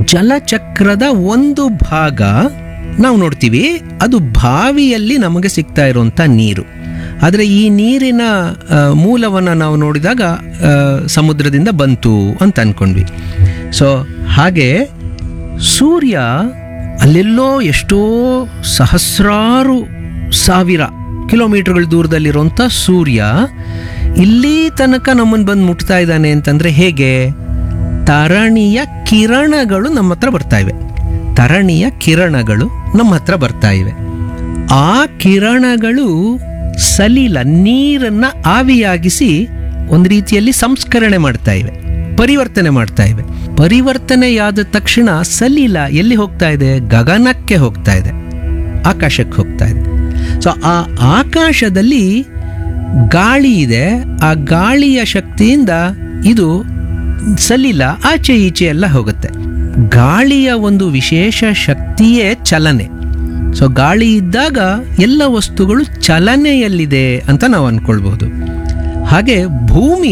ಜಲಚಕ್ರದ ಒಂದು ಭಾಗ ನಾವು ನೋಡ್ತೀವಿ ಅದು ಬಾವಿಯಲ್ಲಿ ನಮಗೆ ಸಿಗ್ತಾ ಇರುವಂಥ ನೀರು ಆದರೆ ಈ ನೀರಿನ ಆ, ಮೂಲವನ್ನು ನಾವು ನೋಡಿದಾಗ ಆ, ಸಮುದ್ರದಿಂದ ಬಂತು ಅಂತ ಅಂದ್ಕೊಂಡ್ವಿ ಸೊ ಹಾಗೆ ಸೂರ್ಯ ಅಲ್ಲೆಲ್ಲೋ ಎಷ್ಟೋ ಸಹಸ್ರಾರು ಸಾವಿರ ಕಿಲೋಮೀಟರ್ಗಳ ದೂರದಲ್ಲಿರುವಂಥ ಸೂರ್ಯ ಇಲ್ಲಿ ತನಕ ನಮ್ಮನ್ನು ಬಂದು ಮುಟ್ತಾ ಇದ್ದಾನೆ ಅಂತಂದರೆ ಹೇಗೆ ತರಣಿಯ ಕಿರಣಗಳು ನಮ್ಮ ಹತ್ರ ಬರ್ತಾ ಇವೆ ತರಣಿಯ ಕಿರಣಗಳು ನಮ್ಮ ಹತ್ರ ಬರ್ತಾ ಇವೆ ಆ ಕಿರಣಗಳು ಸಲಿಲ ನೀರನ್ನ ಆವಿಯಾಗಿಸಿ ಒಂದು ರೀತಿಯಲ್ಲಿ ಸಂಸ್ಕರಣೆ ಮಾಡ್ತಾ ಇವೆ ಪರಿವರ್ತನೆ ಮಾಡ್ತಾ ಇವೆ ಪರಿವರ್ತನೆಯಾದ ತಕ್ಷಣ ಸಲಿಲ ಎಲ್ಲಿ ಹೋಗ್ತಾ ಇದೆ ಗಗನಕ್ಕೆ ಹೋಗ್ತಾ ಇದೆ ಆಕಾಶಕ್ಕೆ ಹೋಗ್ತಾ ಇದೆ ಸೊ ಆ ಆಕಾಶದಲ್ಲಿ ಗಾಳಿ ಇದೆ ಆ ಗಾಳಿಯ ಶಕ್ತಿಯಿಂದ ಇದು ಸಲಿಲ ಆಚೆ ಈಚೆ ಎಲ್ಲ ಹೋಗುತ್ತೆ ಗಾಳಿಯ ಒಂದು ವಿಶೇಷ ಶಕ್ತಿಯೇ ಚಲನೆ ಸೊ ಗಾಳಿ ಇದ್ದಾಗ ಎಲ್ಲ ವಸ್ತುಗಳು ಚಲನೆಯಲ್ಲಿದೆ ಅಂತ ನಾವು ಅನ್ಕೊಳ್ಬಹುದು ಹಾಗೆ ಭೂಮಿ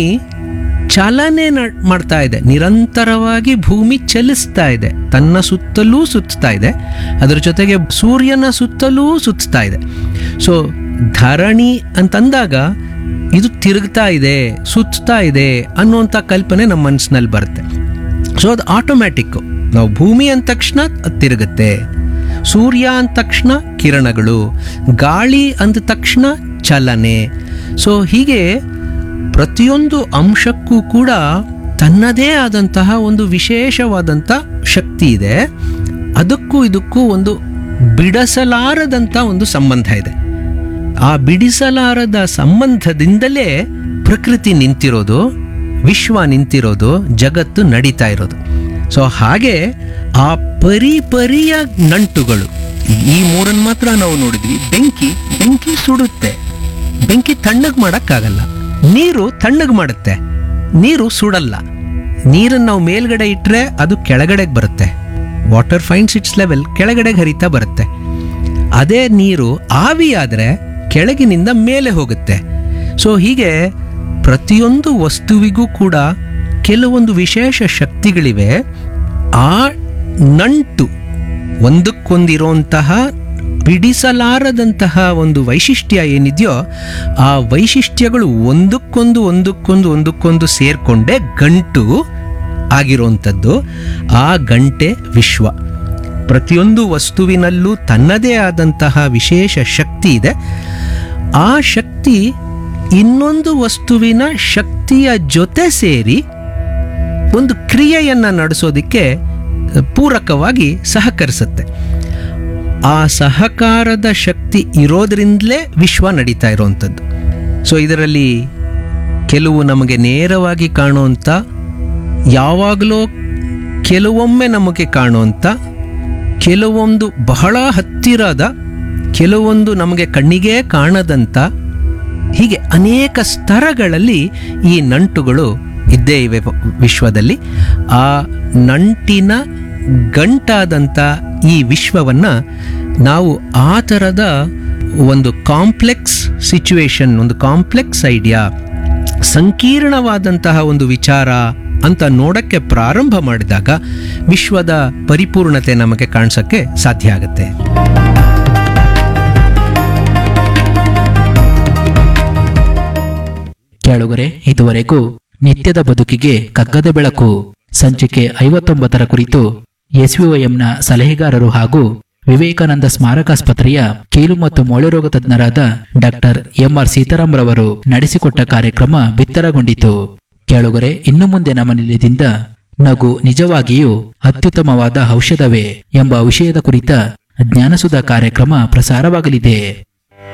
ಚಲನೆ ನ- ಮಾಡ್ತಾ ಇದೆ ನಿರಂತರವಾಗಿ ಭೂಮಿ ಚಲಿಸ್ತಾ ಇದೆ ತನ್ನ ಸುತ್ತಲೂ ಸುತ್ತಾ ಇದೆ ಅದರ ಜೊತೆಗೆ ಸೂರ್ಯನ ಸುತ್ತಲೂ ಸುತ್ತಾ ಇದೆ ಸೊ ಧರಣಿ ಅಂತಂದಾಗ ಇದು ತಿರುಗ್ತಾ ಇದೆ ಸುತ್ತಾ ಇದೆ ಅನ್ನುವಂಥ ಕಲ್ಪನೆ ನಮ್ಮ ಮನಸ್ಸಿನಲ್ಲಿ ಬರುತ್ತೆ ಸೊ ಅದು ಆಟೋಮ್ಯಾಟಿಕ್ಕು ನಾವು ಭೂಮಿ ಅಂದ ತಕ್ಷಣ ಅದು ತಿರುಗುತ್ತೆ ಸೂರ್ಯ ಅಂದ ತಕ್ಷಣ ಕಿರಣಗಳು ಗಾಳಿ ಅಂದ ತಕ್ಷಣ ಚಲನೆ ಸೊ ಹೀಗೆ ಪ್ರತಿಯೊಂದು ಅಂಶಕ್ಕೂ ಕೂಡ ತನ್ನದೇ ಆದಂತಹ ಒಂದು ವಿಶೇಷವಾದಂಥ ಶಕ್ತಿ ಇದೆ ಅದಕ್ಕೂ ಇದಕ್ಕೂ ಒಂದು ಬಿಡಸಲಾರದಂಥ ಒಂದು ಸಂಬಂಧ ಇದೆ ಆ ಬಿಡಿಸಲಾರದ ಸಂಬಂಧದಿಂದಲೇ ಪ್ರಕೃತಿ ನಿಂತಿರೋದು ವಿಶ್ವ ನಿಂತಿರೋದು ಜಗತ್ತು ನಡೀತಾ ಇರೋದು ಸೊ ಹಾಗೆ ಆ ಪರಿಪರಿಯ ನಂಟುಗಳು ಈ ಮೂರನ್ನು ಮಾತ್ರ ನಾವು ನೋಡಿದ್ವಿ ಬೆಂಕಿ ಬೆಂಕಿ ಸುಡುತ್ತೆ ಬೆಂಕಿ ತಣ್ಣಗೆ ಮಾಡೋಕ್ಕಾಗಲ್ಲ ನೀರು ತಣ್ಣಗೆ ಮಾಡುತ್ತೆ ನೀರು ಸುಡಲ್ಲ ನೀರನ್ನು ನಾವು ಮೇಲ್ಗಡೆ ಇಟ್ಟರೆ ಅದು ಕೆಳಗಡೆಗೆ ಬರುತ್ತೆ ವಾಟರ್ ಫೈನ್ಸ್ ಇಟ್ಸ್ ಲೆವೆಲ್ ಕೆಳಗಡೆಗೆ ಹರಿತಾ ಬರುತ್ತೆ ಅದೇ ನೀರು ಆವಿಯಾದರೆ ಕೆಳಗಿನಿಂದ ಮೇಲೆ ಹೋಗುತ್ತೆ ಸೊ ಹೀಗೆ ಪ್ರತಿಯೊಂದು ವಸ್ತುವಿಗೂ ಕೂಡ ಕೆಲವೊಂದು ವಿಶೇಷ ಶಕ್ತಿಗಳಿವೆ ಆ ನಂಟು ಒಂದಕ್ಕೊಂದಿರುವಂತಹ ಬಿಡಿಸಲಾರದಂತಹ ಒಂದು ವೈಶಿಷ್ಟ್ಯ ಏನಿದೆಯೋ ಆ ವೈಶಿಷ್ಟ್ಯಗಳು ಒಂದಕ್ಕೊಂದು ಒಂದಕ್ಕೊಂದು ಒಂದಕ್ಕೊಂದು ಸೇರ್ಕೊಂಡೇ ಗಂಟು ಆಗಿರುವಂಥದ್ದು ಆ ಗಂಟೆ ವಿಶ್ವ ಪ್ರತಿಯೊಂದು ವಸ್ತುವಿನಲ್ಲೂ ತನ್ನದೇ ಆದಂತಹ ವಿಶೇಷ ಶಕ್ತಿ ಇದೆ ಆ ಶಕ್ತಿ ಇನ್ನೊಂದು ವಸ್ತುವಿನ ಶಕ್ತಿಯ ಜೊತೆ ಸೇರಿ ಒಂದು ಕ್ರಿಯೆಯನ್ನು ನಡೆಸೋದಕ್ಕೆ ಪೂರಕವಾಗಿ ಸಹಕರಿಸುತ್ತೆ ಆ ಸಹಕಾರದ ಶಕ್ತಿ ಇರೋದ್ರಿಂದಲೇ ವಿಶ್ವ ನಡೀತಾ ಇರುವಂಥದ್ದು ಸೊ ಇದರಲ್ಲಿ ಕೆಲವು ನಮಗೆ ನೇರವಾಗಿ ಕಾಣುವಂಥ ಯಾವಾಗಲೂ ಕೆಲವೊಮ್ಮೆ ನಮಗೆ ಕಾಣುವಂಥ ಕೆಲವೊಂದು ಬಹಳ ಹತ್ತಿರದ ಕೆಲವೊಂದು ನಮಗೆ ಕಣ್ಣಿಗೆ ಕಾಣದಂಥ ಹೀಗೆ ಅನೇಕ ಸ್ತರಗಳಲ್ಲಿ ಈ ನಂಟುಗಳು ಇದ್ದೇ ಇವೆ ವ- ವಿಶ್ವದಲ್ಲಿ ಆ ನಂಟಿನ ಗಂಟಾದಂಥ ಈ ವಿಶ್ವವನ್ನು ನಾವು ಆ ಥರದ ಒಂದು ಕಾಂಪ್ಲೆಕ್ಸ್ ಸಿಚುವೇಶನ್ ಒಂದು ಕಾಂಪ್ಲೆಕ್ಸ್ ಐಡಿಯಾ ಸಂಕೀರ್ಣವಾದಂತಹ ಒಂದು ವಿಚಾರ ಅಂತ ನೋಡಕ್ಕೆ ಪ್ರಾರಂಭ ಮಾಡಿದಾಗ ವಿಶ್ವದ ಪರಿಪೂರ್ಣತೆ ನಮಗೆ ಕಾಣಿಸೋಕ್ಕೆ ಸಾಧ್ಯ ಆಗುತ್ತೆ ಕೇಳುಗರೆ ಇದುವರೆಗೂ ನಿತ್ಯದ ಬದುಕಿಗೆ ಕಗ್ಗದ ಬೆಳಕು ಸಂಚಿಕೆ ಐವತ್ತೊಂಬತ್ತರ ಕುರಿತು ಎಸ್ವಿಒಎಂನ ಸಲಹೆಗಾರರು ಹಾಗೂ ವಿವೇಕಾನಂದ ಸ್ಮಾರಕಾಸ್ಪತ್ರೆಯ ಕೀಲು ಮತ್ತು ಮೊಳೆರೋಗ ತಜ್ಞರಾದ ಡಾಕ್ಟರ್ ಎಂಆರ್ ಸೀತಾರಾಮ್ ರವರು ನಡೆಸಿಕೊಟ್ಟ ಕಾರ್ಯಕ್ರಮ ಬಿತ್ತರಗೊಂಡಿತು ಕೇಳುಗರೆ ಇನ್ನು ಮುಂದೆ ನಮ್ಮ ನಿಲಯದಿಂದ ನಗು ನಿಜವಾಗಿಯೂ ಅತ್ಯುತ್ತಮವಾದ ಔಷಧವೇ ಎಂಬ ವಿಷಯದ ಕುರಿತ ಜ್ಞಾನಸುಧ ಕಾರ್ಯಕ್ರಮ ಪ್ರಸಾರವಾಗಲಿದೆ